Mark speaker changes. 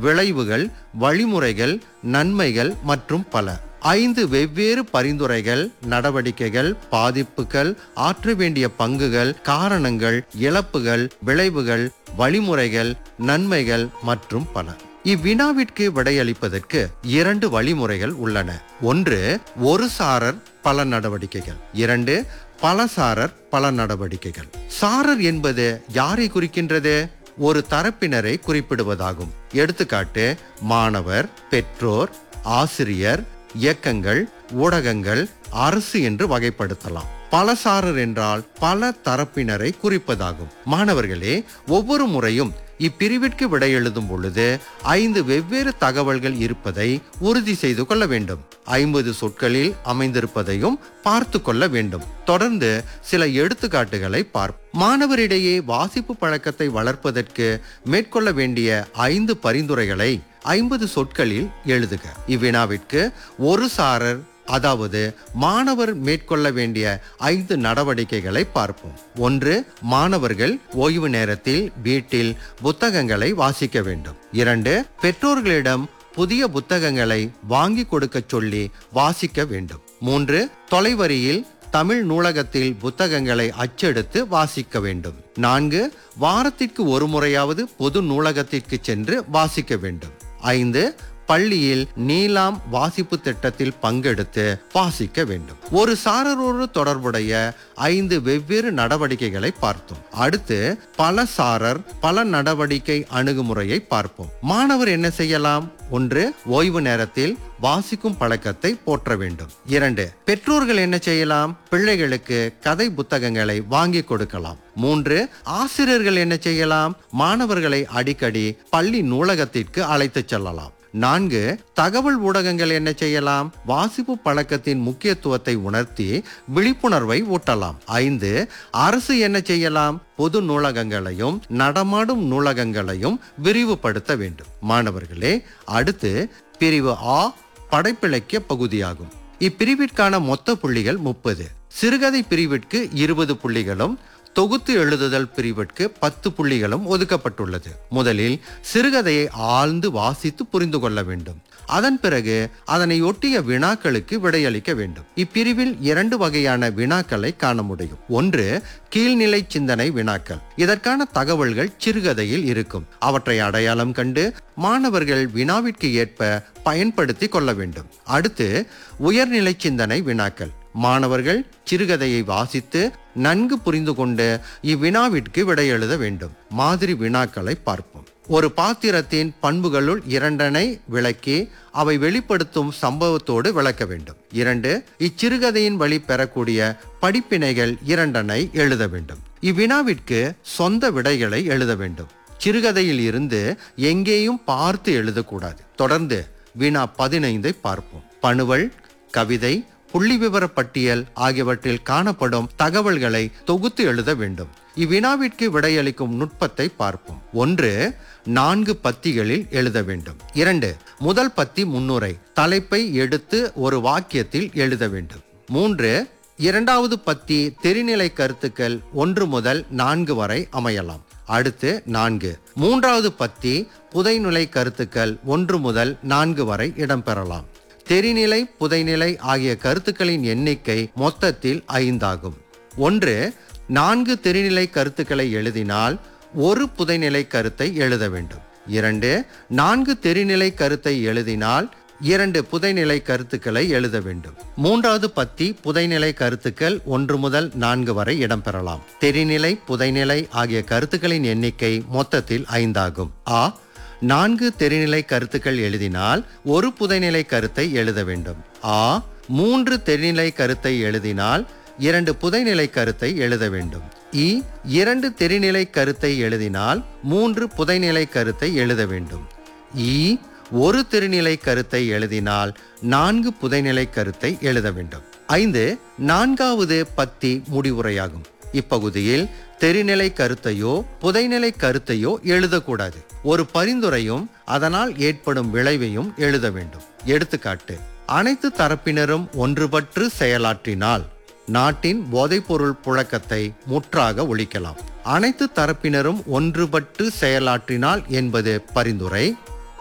Speaker 1: விளைவுகள் வழிமுறைகள் நன்மைகள் மற்றும் பல ஐந்து வெவ்வேறு பரிந்துரைகள் நடவடிக்கைகள் பாதிப்புகள் ஆற்ற வேண்டிய பங்குகள் காரணங்கள் இழப்புகள் விளைவுகள் வழிமுறைகள் நன்மைகள் மற்றும் பல இவ்வினாவிற்கு விடையளிப்பதற்கு இரண்டு வழிமுறைகள் உள்ளன ஒன்று ஒரு சாரர் பல நடவடிக்கைகள் இரண்டு பலசாரர் பல நடவடிக்கைகள் சாரர் என்பது யாரை குறிக்கின்றது ஒரு தரப்பினரை குறிப்பிடுவதாகும் எடுத்துக்காட்டு மாணவர் பெற்றோர் ஆசிரியர் இயக்கங்கள் ஊடகங்கள் அரசு என்று வகைப்படுத்தலாம் பலசாரர் என்றால் பல தரப்பினரை குறிப்பதாகும் மாணவர்களே ஒவ்வொரு முறையும் இப்பிரிவிற்கு விடை எழுதும் பொழுது ஐந்து வெவ்வேறு தகவல்கள் இருப்பதை உறுதி செய்து கொள்ள வேண்டும் ஐம்பது சொற்களில் அமைந்திருப்பதையும் பார்த்து கொள்ள வேண்டும் தொடர்ந்து சில எடுத்துக்காட்டுகளை பார்ப்போம் மாணவரிடையே வாசிப்பு பழக்கத்தை வளர்ப்பதற்கு மேற்கொள்ள வேண்டிய ஐந்து பரிந்துரைகளை ஐம்பது சொற்களில் எழுதுக இவ்வினாவிற்கு ஒரு சாரர் அதாவது மாணவர் மேற்கொள்ள வேண்டிய ஐந்து நடவடிக்கைகளை பார்ப்போம் ஒன்று மாணவர்கள் ஓய்வு நேரத்தில் வீட்டில் புத்தகங்களை வாசிக்க வேண்டும் இரண்டு பெற்றோர்களிடம் புதிய புத்தகங்களை வாங்கி கொடுக்க சொல்லி வாசிக்க வேண்டும் மூன்று தொலைவரியில் தமிழ் நூலகத்தில் புத்தகங்களை அச்செடுத்து வாசிக்க வேண்டும் நான்கு வாரத்திற்கு ஒரு முறையாவது பொது நூலகத்திற்கு சென்று வாசிக்க வேண்டும் ஐந்து பள்ளியில் நீலாம் வாசிப்பு திட்டத்தில் பங்கெடுத்து வாசிக்க வேண்டும் ஒரு சாரரோடு தொடர்புடைய ஐந்து வெவ்வேறு நடவடிக்கைகளை பார்த்தோம் அடுத்து பல சாரர் பல நடவடிக்கை அணுகுமுறையை பார்ப்போம் மாணவர் என்ன செய்யலாம் ஒன்று ஓய்வு நேரத்தில் வாசிக்கும் பழக்கத்தை போற்ற வேண்டும் இரண்டு பெற்றோர்கள் என்ன செய்யலாம் பிள்ளைகளுக்கு கதை புத்தகங்களை வாங்கி கொடுக்கலாம் மூன்று ஆசிரியர்கள் என்ன செய்யலாம் மாணவர்களை அடிக்கடி பள்ளி நூலகத்திற்கு அழைத்துச் செல்லலாம் நான்கு தகவல் ஊடகங்கள் என்ன செய்யலாம் வாசிப்பு பழக்கத்தின் முக்கியத்துவத்தை உணர்த்தி விழிப்புணர்வை ஊட்டலாம் ஐந்து அரசு என்ன செய்யலாம் பொது நூலகங்களையும் நடமாடும் நூலகங்களையும் விரிவுபடுத்த வேண்டும் மாணவர்களே அடுத்து பிரிவு ஆ படைப்பிலக்கிய பகுதியாகும் இப்பிரிவிற்கான மொத்த புள்ளிகள் முப்பது சிறுகதை பிரிவிற்கு இருபது புள்ளிகளும் தொகுத்து எழுதுதல் பிரிவிற்கு பத்து புள்ளிகளும் ஒதுக்கப்பட்டுள்ளது முதலில் சிறுகதையை ஆழ்ந்து வாசித்து புரிந்து கொள்ள வேண்டும் அதன் பிறகு அதனை ஒட்டிய வினாக்களுக்கு விடையளிக்க வேண்டும் இப்பிரிவில் இரண்டு வகையான வினாக்களை காண முடியும் ஒன்று கீழ்நிலை சிந்தனை வினாக்கள் இதற்கான தகவல்கள் சிறுகதையில் இருக்கும் அவற்றை அடையாளம் கண்டு மாணவர்கள் வினாவிற்கு ஏற்ப பயன்படுத்தி கொள்ள வேண்டும் அடுத்து உயர்நிலை சிந்தனை வினாக்கள் மாணவர்கள் சிறுகதையை வாசித்து நன்கு புரிந்து கொண்டு இவ்வினாவிற்கு விடை எழுத வேண்டும் மாதிரி வினாக்களை பார்ப்போம் ஒரு பாத்திரத்தின் பண்புகளுள் இரண்டனை விளக்கி அவை வெளிப்படுத்தும் சம்பவத்தோடு விளக்க வேண்டும் இரண்டு இச்சிறுகதையின் வழி பெறக்கூடிய படிப்பினைகள் இரண்டனை எழுத வேண்டும் இவ்வினாவிற்கு சொந்த விடைகளை எழுத வேண்டும் சிறுகதையில் இருந்து எங்கேயும் பார்த்து எழுதக்கூடாது தொடர்ந்து வினா பதினைந்தை பார்ப்போம் பணுவல் கவிதை புள்ளி விவர பட்டியல் ஆகியவற்றில் காணப்படும் தகவல்களை தொகுத்து எழுத வேண்டும் இவ்வினாவிற்கு விடையளிக்கும் நுட்பத்தை பார்ப்போம் ஒன்று நான்கு பத்திகளில் எழுத வேண்டும் இரண்டு முதல் பத்தி முன்னுரை தலைப்பை எடுத்து ஒரு வாக்கியத்தில் எழுத வேண்டும் மூன்று இரண்டாவது பத்தி தெரிநிலை கருத்துக்கள் ஒன்று முதல் நான்கு வரை அமையலாம் அடுத்து நான்கு மூன்றாவது பத்தி புதைநிலை கருத்துக்கள் ஒன்று முதல் நான்கு வரை இடம்பெறலாம் தெரிநிலை புதைநிலை ஆகிய கருத்துக்களின் எண்ணிக்கை மொத்தத்தில் ஐந்தாகும் ஒன்று நான்கு தெரிநிலை கருத்துக்களை எழுதினால் ஒரு புதைநிலை கருத்தை எழுத வேண்டும் இரண்டு நான்கு தெரிநிலை கருத்தை எழுதினால் இரண்டு புதைநிலை கருத்துக்களை எழுத வேண்டும் மூன்றாவது பத்தி புதைநிலை கருத்துக்கள் ஒன்று முதல் நான்கு வரை இடம்பெறலாம் தெரிநிலை புதைநிலை ஆகிய கருத்துக்களின் எண்ணிக்கை மொத்தத்தில் ஐந்தாகும் ஆ நான்கு தெரிநிலை கருத்துக்கள் எழுதினால் ஒரு புதைநிலை கருத்தை எழுத வேண்டும் ஆ மூன்று தெரிநிலை கருத்தை எழுதினால் இரண்டு புதைநிலை கருத்தை எழுத வேண்டும் இ இரண்டு தெரிநிலை கருத்தை எழுதினால் மூன்று புதைநிலை கருத்தை எழுத வேண்டும் இ ஒரு திருநிலை கருத்தை எழுதினால் நான்கு புதைநிலை கருத்தை எழுத வேண்டும் ஐந்து நான்காவது பத்தி முடிவுரையாகும் இப்பகுதியில் தெரிநிலை கருத்தையோ புதைநிலை கருத்தையோ எழுதக்கூடாது ஒரு பரிந்துரையும் அதனால் ஏற்படும் விளைவையும் எழுத வேண்டும் எடுத்துக்காட்டு அனைத்து தரப்பினரும் ஒன்றுபட்டு செயலாற்றினால் நாட்டின் போதைப்பொருள் புழக்கத்தை முற்றாக ஒழிக்கலாம் அனைத்து தரப்பினரும் ஒன்றுபட்டு செயலாற்றினால் என்பது பரிந்துரை